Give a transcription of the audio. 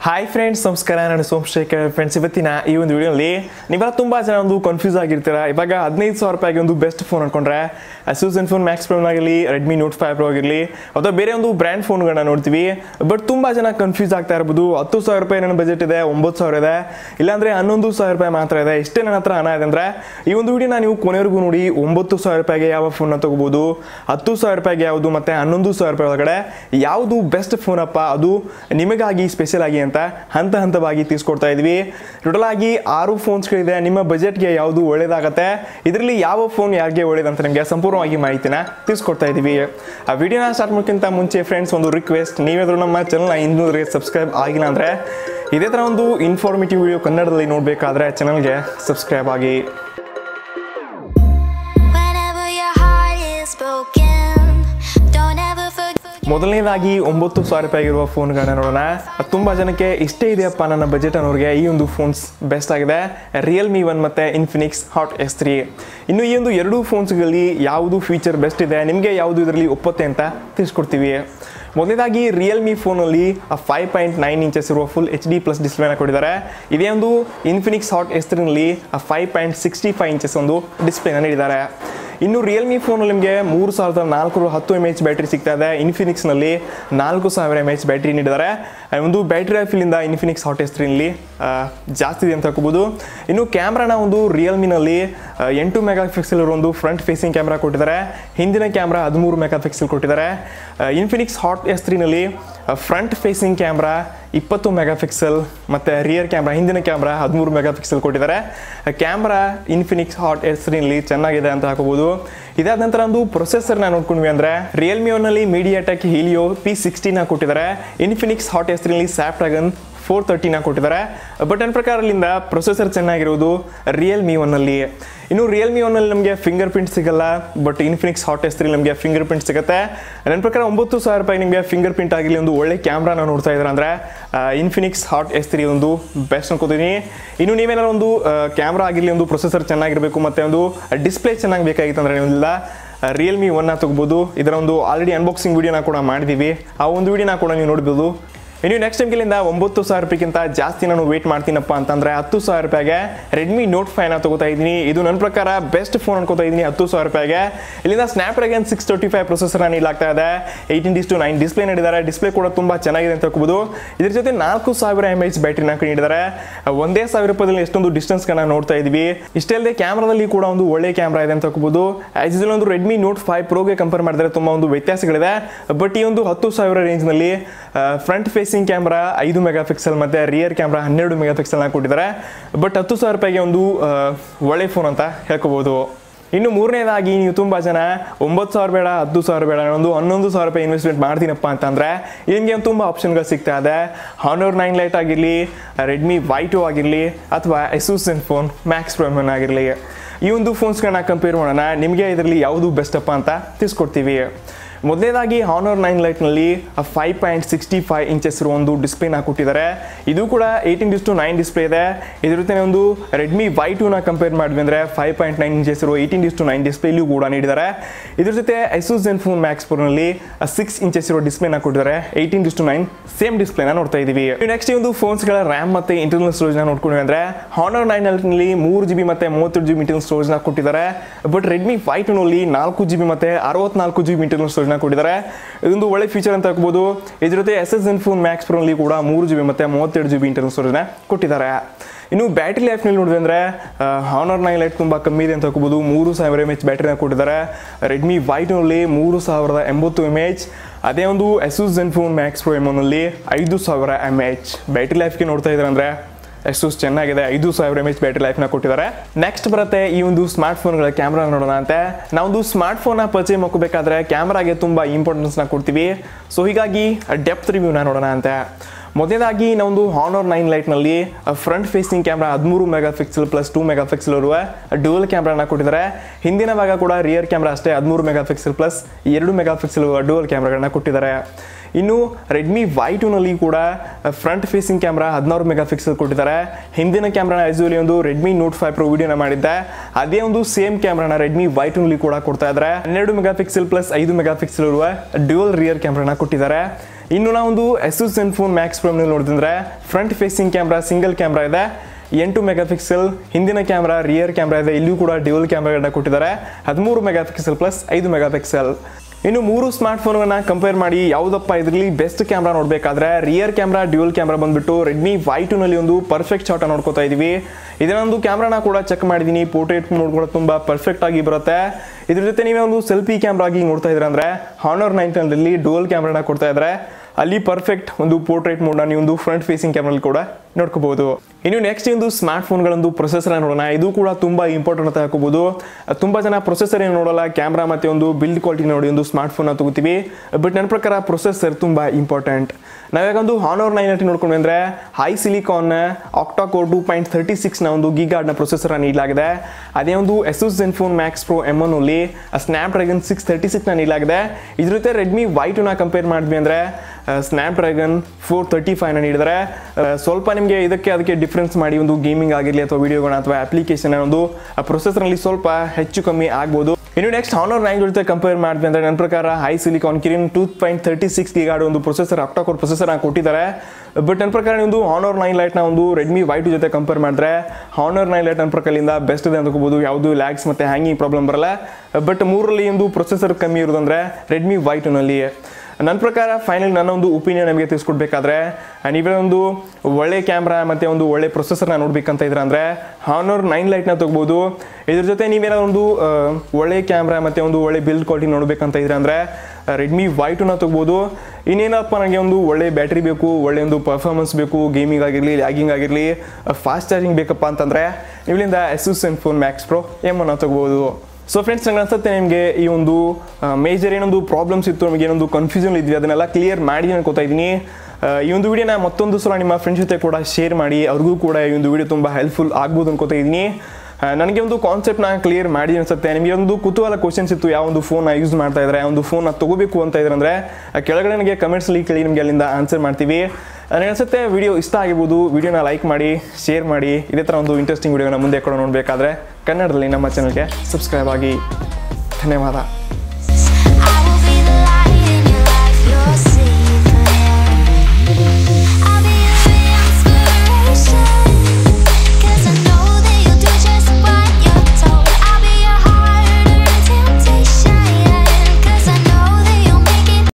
Hi friends ನಮಸ್ಕಾರ ನಾನು Somashekar friends ಇವತ್ತಿನ ಈ ಒಂದು ವಿಡಿಯೋಲಿ ನೀವೆಲ್ಲ ತುಂಬ ಜನ ಒಂದು ಕನ್ಫ್ಯೂಸ್ ಆಗಿರ್ತೀರ ಇವಾಗ ಹದಿನೈದು ಸಾವಿರ ರೂಪಾಯಿಗೆ ಒಂದು ಬೆಸ್ಟ್ ಫೋನ್ ಅನ್ಕೊಂಡ್ರೆ ಅಸೂಸನ್ ಫೋನ್ ಮ್ಯಾಕ್ಸ್ ಪ್ರೈಮ್ ಆಗಿರಲಿ ರೆಡ್ಮಿ ನೋಟ್ ಫೈವ್ ಪ್ರೋ ಆಗಿರಲಿ ಅಥವಾ ಬೇರೆ ಒಂದು ಬ್ರ್ಯಾಂಡ್ ಫೋನ್ಗಳನ್ನ ನೋಡ್ತೀವಿ ಬಟ್ ತುಂಬ ಜನ ಕನ್ಫ್ಯೂಸ್ ಆಗ್ತಾ ಇರ್ಬೋದು ಹತ್ತು ಸಾವಿರ ರೂಪಾಯಿ ನನ್ನ ಬಜೆಟ್ ಇದೆ ಒಂಬತ್ತು ಸಾವಿರ ಇದೆ ಇಲ್ಲಾಂದ್ರೆ ಹನ್ನೊಂದು ಸಾವಿರ ರೂಪಾಯಿ ಮಾತ್ರ ಇದೆ ಇಷ್ಟೇ ನನ್ನ ಹತ್ರ ಹಣ ಇದೆ ಅಂದ್ರೆ ಈ ಒಂದು ವಿಡಿಯೋನ ನೀವು ಕೊನೆವರೆಗೂ ನೋಡಿ ಒಂಬತ್ತು ಸಾವಿರ ರೂಪಾಯಿಗೆ ಯಾವ ಫೋನ್ನ ತಗೋಬಹುದು ಹತ್ತು ಸಾವಿರ ರೂಪಾಯಿಗೆ ಯಾವುದು ಮತ್ತೆ ಹನ್ನೊಂದು ಸಾವಿರ ರೂಪಾಯಿ ಒಳಗಡೆ ಯಾವುದು ಬೆಸ್ಟ್ ಫೋನ್ ಅಪ್ಪ ಅದು ನಿಮಗಾಗಿ ಸ್ಪೆಷಲ್ ಆಗಿ ಅಂತ ಹಂತ ಹಂತವಾಗಿ ತಿಳಿಸ್ಕೊಡ್ತಾ ಇದ್ವಿ ಟೋಟಲ್ ಆಗಿ ಆರು ಫೋನ್ಸ್ಗಳಿದೆ ನಿಮ್ಮ ಬಜೆಟ್ಗೆ ಯಾವುದು ಒಳ್ಳೇದಾಗತ್ತೆ ಇದರಲ್ಲಿ ಯಾವ ಫೋನ್ ಯಾರಿಗೆ ಒಳ್ಳೇದಂತ ನಿಮಗೆ ಸಂಪೂರ್ಣವಾಗಿ ಮಾಹಿತಿನ ತಿಳಿಸ್ಕೊಡ್ತಾ ಇದ್ದೀವಿ ಆ ವಿಡಿಯೋನ ಸ್ಟಾರ್ಟ್ ಮಾಡೋಕ್ಕಿಂತ ಮುಂಚೆ ಫ್ರೆಂಡ್ಸ್ ಒಂದು ರಿಕ್ವೆಸ್ಟ್ ನೀವೇನಾದ್ರೂ ನಮ್ಮ ಚಾನಲ್ನ ಇನ್ನೂರಿಗೆ ಸಬ್ಸ್ಕ್ರೈಬ್ ಆಗಿಲ್ಲ ಅಂದರೆ ಇದೇ ಥರ ಒಂದು ಇನ್ಫಾರ್ಮೇಟಿವ್ ವಿಡಿಯೋ ಕನ್ನಡದಲ್ಲಿ ನೋಡಬೇಕಾದ್ರೆ ಚಾನಲ್ಗೆ ಸಬ್ಸ್ಕ್ರೈಬ್ ಆಗಿ Whenever your heart is broken, don't ever forget. ಮೊದಲನೇದಾಗಿ ಒಂಬತ್ತು ಸಾವಿರ ರೂಪಾಯಿ ಇರುವ ಫೋನ್ಗಳನ್ನ ನೋಡೋಣ ಅದು ತುಂಬ ಜನಕ್ಕೆ ಇಷ್ಟೇ ಇದೆಯಪ್ಪ ನನ್ನ ಬಜೆಟ್ ಅನ್ನೋರಿಗೆ ಈ ಒಂದು ಫೋನ್ಸ್ ಬೆಸ್ಟ್ ಆಗಿದೆ ರಿಯಲ್ಮಿ ಒನ್ ಮತ್ತು ಇನ್ಫಿನಿಕ್ಸ್ ಹಾಟ್ ಎಸ್ ತ್ರೀ ಇನ್ನು ಈ ಒಂದು ಎರಡು ಫೋನ್ಸ್ಗಳಲ್ಲಿ ಯಾವುದು ಫೀಚರ್ ಬೆಸ್ಟ್ ಇದೆ ನಿಮಗೆ ಯಾವುದು ಇದರಲ್ಲಿ ಒಪ್ಪತ್ತೆ ಅಂತ ತಿಳಿಸ್ಕೊಡ್ತೀವಿ ಮೊದಲನೇದಾಗಿ ರಿಯಲ್ಮಿ ಫೋನಲ್ಲಿ ಫೈವ್ ಪಾಯಿಂಟ್ ನೈನ್ ಇಂಚಸ್ ಇರುವ ಫುಲ್ ಎಚ್ ಡಿ ಪ್ಲಸ್ ಡಿಸ್ಪ್ಲೇನ ಕೊಟ್ಟಿದ್ದಾರೆ ಇದೇ ಒಂದು ಇನ್ಫಿನಿಕ್ಸ್ ಹಾಟ್ ಎಸ್ ತ್ರೀನಲ್ಲಿ five point sixty five inches ಒಂದು ಡಿಸ್ಪ್ಲೇನ ನೀಡಿದ್ದಾರೆ ಇನ್ನು ರಿಯಲ್ಮಿ ಫೋನಲ್ಲಿ ನಿಮಗೆ ಮೂರು ಸಾವಿರದ ನಾಲ್ಕುನೂರ ಹತ್ತು ಎಮ್ ಎಚ್ ಬ್ಯಾಟ್ರಿ ಸಿಗ್ತಾ ಇದೆ ಇನ್ಫಿನಿಕ್ಸ್ನಲ್ಲಿ ನಾಲ್ಕು ಸಾವಿರ ಎಮ್ ಎಚ್ ಬ್ಯಾಟ್ರಿ ನೀಡಿದ್ದಾರೆ ಆ ಒಂದು ಬ್ಯಾಟ್ರಿ ಲೈಫಿಲಿಂದ ಇನ್ಫಿನಿಕ್ಸ್ ಹಾಟ್ ಎಸ್ ತ್ರೀನಲ್ಲಿ ಜಾಸ್ತಿ ಇದೆ ಅಂತ ಹಾಕೋಬೋದು ಇನ್ನು ಕ್ಯಾಮ್ರಾನ ಒಂದು ರಿಯಲ್ಮಿನಲ್ಲಿ ಆ, ಎಂಟು ಮೆಗಾ ಪಿಕ್ಸೆಲ್ ಇರೋ ಒಂದು ಫ್ರಂಟ್ ಫೇಸಿಂಗ್ ಕ್ಯಾಮ್ರಾ ಕೊಟ್ಟಿದ್ದಾರೆ ಹಿಂದಿನ ಕ್ಯಾಮ್ರಾ ಹದಿಮೂರು ಮೆಗಾ ಪಿಕ್ಸೆಲ್ ಕೊಟ್ಟಿದ್ದಾರೆ ಇನ್ಫಿನಿಕ್ಸ್ ಹಾಟ್ ಎಸ್ ತ್ರೀನಲ್ಲಿ ಫ್ರಂಟ್ ಫೇಸಿಂಗ್ ಕ್ಯಾಮ್ರಾ ಇಪ್ಪತ್ತು ಮೆಗಾ ಪಿಕ್ಸೆಲ್ ಮತ್ತು ರಿಯರ್ ಕ್ಯಾಮ್ರಾ ಹಿಂದಿನ ಕ್ಯಾಮ್ರಾ ಹದಿಮೂರು ಮೆಗಾ ಪಿಕ್ಸೆಲ್ ಕೊಟ್ಟಿದ್ದಾರೆ ಕ್ಯಾಮ್ರಾ ಇನ್ಫಿನಿಕ್ಸ್ ಹಾಟ್ ಎಸ್ ತ್ರೀನಲ್ಲಿ ಚೆನ್ನಾಗಿದೆ ಅಂತ ಹಾಕೋಬೋದು ಇದಾದ ನಂತರ ಒಂದು ಪ್ರೊಸೆಸರ್ನ ನೋಡ್ಕೊಂಡ್ವಿ ಅಂದರೆ ರಿಯಲ್ಮಿ ಒನ್ನಲ್ಲಿ ಮೀಡಿಯಾಟೆಕ್ ಹೀಲಿಯೋ ಪಿ ಸಿಕ್ಸ್ಟೀನ ಕೊಟ್ಟಿದ್ದಾರೆ ಇನ್ಫಿನಿಕ್ಸ್ ಹಾಟ್ ಎಸ್ ತ್ರೀನಲ್ಲಿ ಸ್ಯಾಪ್ಡ್ರಾಗನ್ ಫೋರ್ ತರ್ಟಿನ ಕೊಟ್ಟಿದ್ದಾರೆ ಬಟ್ ನನ್ನ ಪ್ರಕಾರ ಅಲ್ಲಿಂದ ಪ್ರೊಸೆಸರ್ ಚೆನ್ನಾಗಿರೋದು ರಿಯಲ್ಮಿ ಒನ್ನಲ್ಲಿ ಇನ್ನು ರಿಯಲ್ಮಿ ಒನ್ನಲ್ಲಿ ನಮಗೆ ಫಿಂಗರ್ ಪ್ರಿಂಟ್ ಸಿಗಲ್ಲ but Infinix hot S three ನಮಗೆ ಫಿಂಗರ್ ಪ್ರಿಂಟ್ ಸಿಗುತ್ತೆ ನನ್ನ ಪ್ರಕಾರ ಒಂಬತ್ತು ಸಾವಿರ ರೂಪಾಯಿ ನಿಮಗೆ ಫಿಂಗರ್ ಪ್ರಿಂಟ್ ಆಗಿರಲಿ ಒಂದು ಒಳ್ಳೆ ಕ್ಯಾಮ್ರಾನ ನೋಡ್ತಾ ಇದ್ದಾರೆ ಅಂದರೆ ಇನ್ಫಿನಿಕ್ಸ್ ಹಾಟ್ ಎಸ್ ತ್ರೀ ಒಂದು ಬೆಸ್ಟ್ ಅನ್ಕೋತೀನಿ ಇನ್ನು ನೀವೇನಾದ್ರು ಒಂದು ಕ್ಯಾಮ್ರಾ ಆಗಿರಲಿ ಒಂದು ಪ್ರೊಸೆಸರ್ ಚೆನ್ನಾಗಿರಬೇಕು ಮತ್ತು ಒಂದು ಡಿಸ್ಪ್ಲೇ ಚೆನ್ನಾಗಿ ಬೇಕಾಗಿತ್ತು ಅಂದರೆ ನೀವೆಲ್ಲ ರಿಯಲ್ಮಿ ಒನ್ನ ತಗೋಬೋದು ಇದರ ಒಂದು ಆಲ್ರೆಡಿ ಅನ್ಬಾಕ್ಸಿಂಗ್ ವಿಡಿಯೋನ ಕೂಡ ಮಾಡಿದ್ದೀವಿ ಆ ಒಂದು ವಿಡಿಯೋನ ಕೂಡ ನೀವು ನೋಡ್ಬೋದು ಇನ್ನು ನೆಕ್ಸ್ಟ್ ಟೈಮ್ಗಿಂದ ಒಂಬತ್ತು ಸಾವಿರ ರೂಪಾಯಿಗಿಂತ ಜಾಸ್ತಿ ನಾನು ವೇಟ್ ಮಾಡ್ತೀನಪ್ಪ ಅಂತಂದ್ರೆ ಹತ್ತು ಸಾವಿರ ರೂಪಾಯಿಗೆ ರೆಡ್ಮಿ ನೋಟ್ ಫೈವ್ನ ತಗೋತಾ ಇದ್ದೀನಿ ಇದು ನನ್ನ ಪ್ರಕಾರ ಬೆಸ್ಟ್ ಫೋನ್ ಅನ್ಕೋತಾ ಇದ್ದೀನಿ ಹತ್ತು ಸಾವಿರ ರೂಪಾಯಿಗೆ ಇಲ್ಲಿಂದ ಸ್ನ್ಯಾಪ್ಡ್ರಾಗನ್ ಸಿಕ್ಸ್ ತರ್ಟಿ ಫೈವ್ ಪ್ರೊಸೆಸರ್ನ ನೀಡಲಾಗ್ತಾ ಇದೆ eighteen is to nine display ನೀಡಿದ್ದಾರೆ ಡಿಸ್ಪ್ಲೇ ಕೂಡ ತುಂಬ ಚೆನ್ನಾಗಿದೆ ಅಂತ ಹೋಗ್ಬೋದು ಇದ್ರ ಜೊತೆ ನಾಲ್ಕು ಸಾವಿರ ಎಮ್ ಎಚ್ ಬ್ಯಾಟ್ರಿನ ನೀಡಿದ್ದಾರೆ ಒಂದೇ ಸಾವಿರ ರೂಪಾಯಿದಲ್ಲಿ ಎಷ್ಟೊಂದು ಡಿಸ್ಟೆನ್ಸ್ಗಳನ್ನ ನೋಡ್ತಾ ಇದ್ವಿ ಇಷ್ಟೇ ಅಲ್ಲದೆ ಕ್ಯಾಮ್ರಾದಲ್ಲಿ ಕೂಡ ಒಂದು ಒಳ್ಳೆ ಕ್ಯಾಮ್ರಾ ಇದೆ ಅಂತ ಹೋಗ್ಬೋದು ಆಸ್ ಯೂಸಲ್ ಒಂದು ರೆಡ್ಮಿ ನೋಟ್ ಫೈವ್ ಪ್ರೋಗೆ ಕಂಪೇರ್ ಮಾಡಿದ್ರೆ ತುಂಬ ಒಂದು ವ್ಯತ್ಯಾಸಗಳಿದೆ ಬಟ್ ಈ ಒಂದು ಹತ್ತು ಸಾವಿರ ರೇಂಜ್ನಲ್ಲಿ ಫ್ರಂಟ್ ಫೇಸಿಂಗ್ ಕ್ಯಾಮ್ರಾ ಐದು ಮೆಗಾ ಪಿಕ್ಸೆಲ್ ಮತ್ತು ರಿಯರ್ ಕ್ಯಾಮ್ರಾ ಹನ್ನೆರಡು ಮೆಗಾ ಪಿಕ್ಸೆಲ್ನ ಕೊಟ್ಟಿದ್ದಾರೆ ಬಟ್ ಹತ್ತು ಸಾವಿರ ರೂಪಾಯಿಗೆ ಒಂದು ಆ, ಒಳ್ಳೆ ಫೋನ್ ಅಂತ ಹೇಳ್ಕೋಬೋದು ಇನ್ನು ಮೂರನೇದಾಗಿ ನೀವು ತುಂಬ ಜನ ಒಂಬತ್ತು ಸಾವಿರ ಬೇಡ ಹತ್ತು ಸಾವಿರ ಬೇಡ ಒಂದು ಹನ್ನೊಂದು ಸಾವಿರ ರೂಪಾಯಿ ಇನ್ವೆಸ್ಟ್ಮೆಂಟ್ ಮಾಡ್ತೀನಪ್ಪ ಅಂತಂದರೆ ನಿಮಗೆ ತುಂಬ ಆಪ್ಷನ್ಗಳು ಸಿಗ್ತಾ ಇದೆ ಹಾನರ್ ನೈನ್ ಲೈಟ್ ಆಗಿರಲಿ ರೆಡ್ಮಿ ವೈ ಟು ಆಗಿರಲಿ ಅಥವಾ ಎಸೂಸನ್ ಫೋನ್ ಮ್ಯಾಕ್ಸ್ ಪ್ರೊಮನ್ ಆಗಿರಲಿ ಈ ಒಂದು ಫೋನ್ಸ್ಗಳನ್ನ ಕಂಪೇರ್ ಮಾಡೋಣ ನಿಮಗೆ ಇದರಲ್ಲಿ ಯಾವುದು ಬೆಸ್ಟಪ್ಪ ಅಂತ ತಿಳಿಸ್ಕೊಡ್ತೀವಿ ಮೊದಲನೇದಾಗಿ ಹಾನರ್ ನೈನ್ ಲೈಟ್ನಲ್ಲಿ five point sixty five inches ಇರೋ ಒಂದು ಡಿಸ್ಪ್ಲೇನ ಕೊಟ್ಟಿದ್ದಾರೆ ಇದು ಕೂಡ eighteen is to nine display ಇದೆ ಇದ್ರ ಜೊತೆ ಒಂದು ರೆಡ್ಮಿ ವೈ ಟೂನ ಕಂಪೇರ್ ಮಾಡಿದ್ವಿ ಅಂದರೆ ಫೈವ್ ಪಾಯಿಂಟ್ ನೈನ್ ಇಂಚಸ್ ಇರೋ ಏಯ್ಟೀನ್ ಡಿಸ್ ಟು ನೈನ್ ಡಿಸ್ಪ್ಲೇಲೂ ಕೂಡ ನೀಡಿದ್ದಾರೆ ಇದ್ರ ಜೊತೆ ಎಸೂಸೆನ್ ಫೋನ್ ಮ್ಯಾಕ್ಸ್ ಪ್ರೋನಲ್ಲಿ ಸಿಕ್ಸ್ ಇಂಚಸ್ ಇರೋ ಡಿಸ್ಪ್ಲೇನ ಕೊಟ್ಟಿದ್ದಾರೆ eighteen is to nine same ಡಿಸ್ಪ್ಲೇನ ನೋಡ್ತಾ ಇದೀವಿ ನೆಕ್ಸ್ಟ್ ಈ ಒಂದು ಫೋನ್ಸ್ಗಳ ರ್ಯಾಮ್ ಮತ್ತೆ ಇಂಟರ್ನಲ್ ಸ್ಟೋರೇಜ್ನ ನೋಡ್ಕೊಂಡ್ವಿ ಅಂದರೆ ಹಾನರ್ ನೈನ್ ನಲ್ಲಿ ಮೂರು ಜಿ ಬಿ ಮತ್ತೆ ಮೂವತ್ತೆರಡು ಜಿ ಬಿ ಇಂಟರ್ನಲ್ ಸ್ಟೋರೇಜ್ನ ಕೊಟ್ಟಿದ್ದಾರೆ ಬಟ್ ರೆಡ್ಮಿ ಫೈ ಟೂನಲ್ಲಿ ನಾಲ್ಕು ಜಿ ಬಿ ಮತ್ತೆ ಅರವತ್ನಾಲ್ಕು ಜಿ ಬಿ ಇಂಟರ್ನಲ್ ಸ್ಟೋರೇಜ್ನ ಕೊಟ್ಟಿದ್ದಾರೆ ಇದೊಂದು ಒಳ್ಳೆ ಫೀಚರ್ ಅಂತ ಹಾಕ್ಬೋದು ಇದ್ರ ಜೊತೆ Asus Zen phone max ಪ್ರೋನಲ್ಲಿ ಕೂಡ ಮೂರು ಜಿ ಬಿ ಮತ್ತೆ ಮೂವತ್ತೆರಡು ಜಿ ಬಿ ಇಂಟರ್ನಲ್ ಸ್ಟೋರೇಜ್ನ ಕೊಟ್ಟಿದ್ದಾರೆ ಇನ್ನು ಬ್ಯಾಟ್ರಿ ಲೈಫ್ನಲ್ಲಿ ನೋಡಿದ್ರೆ ಅಂದರೆ ಹಾನರ್ ನೈನ್ ಲೈಟ್ ತುಂಬ ಕಮ್ಮಿ ಇದೆ ಅಂತ ಹಾಕೋಬೋದು ಮೂರು ಸಾವಿರ ಎಮ್ ಎಚ್ ಬ್ಯಾಟ್ರಿನ ಕೊಟ್ಟಿದ್ದಾರೆ ರೆಡ್ಮಿ ವೈ ಟೂನಲ್ಲಿ ಮೂರು ಸಾವಿರದ ಎಂಬತ್ತು ಎಮ್ ಎಚ್ ಅದೇ ಒಂದು Asus Zen phone max pro ಎಮ್ನಲ್ಲಿ ಐದು ಸಾವಿರ ಎಮ್ ಎಚ್ ಬ್ಯಾಟ್ರಿ ಲೈಫ್ಗೆ ನೋಡ್ತಾ ಇದ್ದಾರೆ ಅಂದರೆ ಎಷ್ಟೊಸ್ ಚೆನ್ನಾಗಿದೆ ಐದು ಸಾವಿರ ಎಮ್ ಎಚ್ ಬ್ಯಾಟ್ರಿ ಲೈಫ್ನ ಕೊಟ್ಟಿದ್ದಾರೆ ನೆಕ್ಸ್ಟ್ ಬರುತ್ತೆ ಈ ಒಂದು ಸ್ಮಾರ್ಟ್ ಫೋನ್ಗಳ ಕ್ಯಾಮ್ರಾ ನೋಡೋಣ ಅಂತೆ ನಾವೊಂದು ಸ್ಮಾರ್ಟ್ ಫೋನ್ನ ಪರ್ಚೇಸ್ ಮಾಡ್ಕೋಬೇಕಾದ್ರೆ ಕ್ಯಾಮ್ರಾಗೆ ತುಂಬ ಇಂಪಾರ್ಟೆನ್ಸ್ನ ಕೊಡ್ತೀವಿ ಸೊ ಹೀಗಾಗಿ ಡೆಪ್ತ್ ರಿವ್ಯೂನ ನೋಡೋಣ ಅಂತೆ ಮೊದಲನೇದಾಗಿ ನಾವೊಂದು ಹಾನರ್ ನೈನ್ ಲೈಟ್ನಲ್ಲಿ ಫ್ರಂಟ್ ಫೇಸಿಂಗ್ ಕ್ಯಾಮ್ರಾ ಹದಿಮೂರು megapixel plus two megapixel ಇರುವ ಡುವಲ್ ಕ್ಯಾಮ್ರಾನ ಕೊಟ್ಟಿದ್ದಾರೆ ಹಿಂದಿನ ಭಾಗ ಕೂಡ ರಿಯರ್ ಕ್ಯಾಮ್ರಾ ಅಷ್ಟೇ ಹದಿಮೂರು ಮೆಗಾ ಪಿಕ್ಸೆಲ್ ಪ್ಲಸ್ ಎರಡು ಮೆಗಾ ಪಿಕ್ಸೆಲ್ ಡುವಲ್ ಕ್ಯಾಮ್ರಾಗಳನ್ನ ಕೊಟ್ಟಿದ್ದಾರೆ ಇನ್ನು ರೆಡ್ಮಿ ವೈ ಟೂನಲ್ಲಿ ಕೂಡ ಫ್ರಂಟ್ ಫೇಸಿಂಗ್ ಕ್ಯಾಮ್ರಾ ಹದಿನಾರು ಮೆಗಾ ಪಿಕ್ಸೆಲ್ ಕೊಟ್ಟಿದ್ದಾರೆ ಹಿಂದಿನ ಕ್ಯಾಮ್ರಾನ ಆ್ಯೂಸಲಿ ಒಂದು ರೆಡ್ಮಿ ನೋಟ್ ಫೈವ್ ಪ್ರೋ ವಿಡಿಯೋನ ಮಾಡಿದ್ದೆ ಅದೇ ಒಂದು ಸೇಮ್ ಕ್ಯಾಮ್ರಾನ ರೆಡ್ಮಿ ವೈ ಟೂನಲ್ಲಿ ಕೂಡ ಕೊಡ್ತಾ ಇದ್ದಾರೆ ಹನ್ನೆರಡು ಮೆಗಾ ಪಿಕ್ಸೆಲ್ ಪ್ಲಸ್ ಐದು ಮೆಗಾ ಪಿಕ್ಸೆಲ್ ಇರುವ ಡ್ಯೂಯಲ್ ರಿಯರ್ ಕ್ಯಾಮ್ರಾನ ಕೊಟ್ಟಿದ್ದಾರೆ ಇನ್ನು ನಾವೊಂದು Asus Zen phone max ಪ್ರೈಮ್ನಲ್ಲಿ ನೋಡಿದ್ರೆ front facing camera single camera ಇದೆ ಎಂಟು ಮೆಗಾ ಪಿಕ್ಸೆಲ್ ಹಿಂದಿನ ಕ್ಯಾಮ್ರಾ ರಿಯರ್ ಕ್ಯಾಮ್ರಾ ಇದೆ ಇಲ್ಲೂ ಕೂಡ ಡ್ಯೂಯಲ್ ಕ್ಯಾಮ್ರಾಗಳನ್ನ ಕೊಟ್ಟಿದ್ದಾರೆ ಹದಿಮೂರು ಮೆಗಾ ಪಿಕ್ಸೆಲ್ ಪ್ಲಸ್ ಐದು ಮೆಗಾ ಪಿಕ್ಸೆಲ್ ಇನ್ನು ಮೂರು ಸ್ಮಾರ್ಟ್ ಫೋನ್ಗಳನ್ನ ಕಂಪೇರ್ ಮಾಡಿ ಯಾವುದಪ್ಪ ಇದರಲ್ಲಿ ಬೆಸ್ಟ್ ಕ್ಯಾಮ್ರಾ ನೋಡಬೇಕಾದ್ರೆ ರಿಯರ್ ಕ್ಯಾಮ್ರಾ ಡ್ಯೂಯಲ್ ಕ್ಯಾಮ್ರಾ ಬಂದ್ಬಿಟ್ಟು ರೆಡ್ಮಿ ವೈ ಟೂನಲ್ಲಿ ಒಂದು ಪರ್ಫೆಕ್ಟ್ ಶಾಟ್ ನೋಡ್ಕೋತಾ ಇದೀವಿ ಇದನ್ನೊಂದು ಕ್ಯಾಮ್ರಾನ ಕೂಡ ಚೆಕ್ ಮಾಡಿದ್ದೀನಿ ಪೋರ್ಟ್ರೇಟ್ ಮೋಡ್ ಕೂಡ ತುಂಬ ಪರ್ಫೆಕ್ಟ್ ಆಗಿ ಬರುತ್ತೆ ಇದ್ರ ಜೊತೆ ನೀವೇ ಒಂದು ಸೆಲ್ಫಿ ಕ್ಯಾಮ್ರಾ ಆಗಿ ನೋಡ್ತಾ ಇದ್ರೆ ಅಂದ್ರೆ ಹಾನರ್ ನೈನ್ಟಲ್ಲಿ ಡುವಲ್ ಕ್ಯಾಮ್ರಾನ ಕೊಡ್ತಾ ಇದ್ದಾರೆ ಅಲ್ಲಿ ಪರ್ಫೆಕ್ಟ್ ಒಂದು ಪೋರ್ಟ್ರೇಟ್ ಮೋಡ್ನ ನೀವು ಒಂದು ಫ್ರಂಟ್ ಫೇಸಿಂಗ್ ಕ್ಯಾಮ್ರಲ್ಲಿ ಕೂಡ ನೋಡ್ಕೋಬಹುದು ಇನ್ನು ನೆಕ್ಸ್ಟ್ ಒಂದು ಸ್ಮಾರ್ಟ್ ಫೋನ್ಗಳೊಂದು ಪ್ರೊಸೆಸರ್ ನೋಡೋಣ ಇದು ಕೂಡ ತುಂಬಾ ಇಂಪಾರ್ಟೆಂಟ್ ಅಂತ ಹಾಕೋಬಹುದು ತುಂಬಾ ಜನ ಪ್ರೊಸೆಸರ್ ಏನು ನೋಡಲ್ಲ ಕ್ಯಾಮ್ರಾ ಮತ್ತೆ ಒಂದು ಬಿಲ್ಡ್ ಕ್ವಾಲಿಟಿ ನೋಡಿ ಒಂದು ಸ್ಮಾರ್ಟ್ ಫೋನ್ ತಗೋತೀವಿ ಬಟ್ ನನ್ನ ಪ್ರಕಾರ ಪ್ರೊಸೆಸರ್ ತುಂಬಾ ಇಂಪಾರ್ಟೆಂಟ್ ನಾವ್ಯಾಗ ಒಂದು ಹಾನರ್ ನೈನ್ ಏಟಿ ನೋಡ್ಕೊಂಡ್ವಿ ಅಂದ್ರೆ HiSilicon octa core two point thirty ಸಿಕ್ಸ್ನ ಒಂದು ಗೀಗಾರ್ಡ್ನ ಪ್ರೊಸೆಸರ್ ನೀಡಲಾಗಿದೆ ಅದೇ ಒಂದು Asus Zen phone max pro M ಅಲ್ಲಿ ಸ್ನ್ಯಾಪ್ ಡ್ರ್ಯಾಗನ್ ಸಿಕ್ಸ್ ತರ್ಟಿ ಸಿಕ್ಸ್ನ ನೀಡಲಾಗಿದೆ ಇದ್ರ ಜೊತೆ ರೆಡ್ಮಿ ವೈ ಟೂನ ಕಂಪೇರ್ ಮಾಡಿದ್ವಿ ಅಂದ್ರೆ ಸ್ನ್ಯಾಪ್ ಡ್ರ್ಯಾಗನ್ ಫೋರ್ ತರ್ಟಿ ಫೈವ್ನ ನೀಡಿದರೆ ಸ್ವಲ್ಪ ನಿಮಗೆ ಇದಕ್ಕೆ ಅದಕ್ಕೆ ಡಿಫ್ರೆನ್ಸ್ ಮಾಡಿ ಒಂದು ಗೇಮಿಂಗ್ ಆಗಿರಲಿ ಅಥವಾ ವಿಡಿಯೋಗಳನ್ನ ಅಥವಾ ಅಪ್ಲಿಕೇಶನ್ ಒಂದು ಪ್ರೊಸೆಸರ್ನಲ್ಲಿ ಸ್ವಲ್ಪ ಹೆಚ್ಚು ಕಮ್ಮಿ ಆಗ್ಬೋದು ಇನ್ನು ನೆಕ್ಸ್ಟ್ ಹಾನರ್ ನೈನ್ ಜೊತೆ ಕಂಪೇರ್ ಮಾಡಿದ್ವಿ ಅಂದ್ರೆ ನನ್ನ ಪ್ರಕಾರ HiSilicon Kirin two point thirty six ಗಿಗಾಡ್ ಒಂದು ಪ್ರೊಸೆಸರ್ ಅಕ್ಟಾಕೋರ್ ಪ್ರೊಸೆಸರ್ ಕೊಟ್ಟಿದ್ದಾರೆ ಬಟ್ ನನ್ನ ಪ್ರಕಾರ ಒಂದು ಹಾನರ್ ನೈನ್ ಲೈಟ್ನ ಒಂದು ರೆಡ್ಮಿ ವೈ ಟು ಜೊತೆ ಕಂಪೇರ್ ಮಾಡಿದ್ರೆ ಹಾನರ್ ನೈನ್ ಲೈಟ್ ನನ್ನ ಪ್ರಕಾರದಿಂದ ಬೆಸ್ಟ್ ಇದೆ ಅಂದ್ಕೋಬಹುದು ಯಾವುದು ಲ್ಯಾಗ್ಸ್ ಮತ್ತೆ ಹ್ಯಾಂಗಿಂಗ್ ಪ್ರಾಬ್ಲಮ್ ಬರಲ್ಲ ಬಟ್ ಮೂರಲ್ಲಿ ಒಂದು ಪ್ರೊಸೆಸರ್ ಕಮ್ಮಿ ಇರೋದಂದ್ರೆ ರೆಡ್ಮಿ ವೈ ಟೂನಲ್ಲಿ ನನ್ನ ಪ್ರಕಾರ ಫೈನಲ್ ನನ್ನ ಒಂದು ಒಪಿನಿಯನ್ ನಮಗೆ ತಿಳಿಸ್ಕೊಡ್ಬೇಕಾದ್ರೆ ನೀವೇ ಒಂದು ಒಳ್ಳೆ ಕ್ಯಾಮ್ರಾ ಮತ್ತು ಒಂದು ಒಳ್ಳೆ ಪ್ರೊಸೆಸರ್ನ ನೋಡ್ಬೇಕಂತ ಇದ್ರೆ ಅಂದರೆ ಹಾನರ್ ನೈನ್ ಲೈಟ್ನ ತೊಗ್ಬೋದು ಇದ್ರ ಜೊತೆ ನೀವೇನೋ ಒಂದು ಆ, ಒಳ್ಳೆ ಕ್ಯಾಮ್ರಾ ಮತ್ತು ಒಂದು ಒಳ್ಳೆ ಬಿಲ್ಡ್ ಕ್ವಾಲಿಟಿ ನೋಡ್ಬೇಕಂತ ಇದ್ರೆ ಅಂದರೆ ರೆಡ್ಮಿ ವೈ ಟೂನ ತೊಗ್ಬೋದು ಇನ್ನೇನಪ್ಪ ನನಗೆ ಒಂದು ಒಳ್ಳೆ ಬ್ಯಾಟ್ರಿ ಬೇಕು ಒಳ್ಳೆ ಒಂದು ಪರ್ಫಾರ್ಮೆನ್ಸ್ ಬೇಕು ಗೇಮಿಂಗ್ ಆಗಿರಲಿ ಲ್ಯಾಗಿಂಗ್ ಆಗಿರಲಿ ಫಾಸ್ಟ್ ಚಾರ್ಜಿಂಗ್ ಬೇಕಪ್ಪ ಅಂತಂದರೆ ಇಲ್ಲಿಂದ Asus Zen phone max pro M ಅನ್ನ ತೊಗ್ಬೋದು ಸೊ ಫ್ರೆಂಡ್ಸ್ ನಂಗೆ ಅನ್ಸುತ್ತೆ ನಿಮಗೆ ಈ ಒಂದು ಮೇಜರ್ ಏನೊಂದು ಪ್ರಾಬ್ಲಮ್ಸ್ ಇತ್ತು ನಮಗೆ ಏನೊಂದು ಕನ್ಫ್ಯೂಷನ್ ಇದ್ವಿ ಅದನ್ನೆಲ್ಲ ಕ್ಲಿಯರ್ ಮಾಡಿ ಅನ್ಕೋತಾ ಇದ್ದೀನಿ ಆ, ಈ ಒಂದು ವಿಡಿಯೋನ ಮತ್ತೊಂದು ಸಲ ನಿಮ್ಮ ಫ್ರೆಂಡ್ಸ್ ಜೊತೆ ಕೂಡ ಶೇರ್ ಮಾಡಿ ಅವ್ರಿಗೂ ಕೂಡ ಈ ಒಂದು ವಿಡಿಯೋ ತುಂಬ ಹೆಲ್ಪ್ಫುಲ್ ಆಗ್ಬೋದು ಅನ್ಕೋತಾ ಇದ್ದೀನಿ ಆ, ನನಗೆ ಒಂದು ಕಾನ್ಸೆಪ್ಟ್ನ ಕ್ಲಿಯರ್ ಮಾಡಿ ಅನ್ಸುತ್ತೆ ನಿಮಗೆ ಒಂದು ಕುತೂಹಲ ಕ್ವಶನ್ಸ್ ಇತ್ತು ಯಾವ ಒಂದು ಫೋನ್ ಯೂಸ್ ಮಾಡ್ತಾ ಇದ್ರೆ ಒಂದು ಫೋನ್ ತಗೋಬೇಕು ಅಂತ ಇದ್ರೆ ಅಂದರೆ ಕೆಳಗಡೆ ನನಗೆ ಕಮೆಂಟ್ಸ್ಲಿ ಕೇಳಿ ನಿಮಗೆ ಅಲ್ಲಿಂದ ಆನ್ಸರ್ ಮಾಡ್ತೀವಿ ನನಗೆ ಅನ್ಸುತ್ತೆ ವಿಡಿಯೋ ಇಷ್ಟ ಆಗಿರ್ಬೋದು ವಿಡಿಯೋನ ಲೈಕ್ ಮಾಡಿ ಶೇರ್ ಮಾಡಿ ಇದೇ ಥರ ಒಂದು ಇಂಟ್ರೆಸ್ಟಿಂಗ್ ವಿಡಿಯೋನ ಮುಂದೆ ಕೂಡ ನೋಡಬೇಕಾದ್ರೆ ಕನ್ನಡದಲ್ಲಿ ನಮ್ಮ ಚಾನಲ್ಗೆ ಸಬ್ಸ್ಕ್ರೈಬ್ ಆಗಿ ಧನ್ಯವಾದ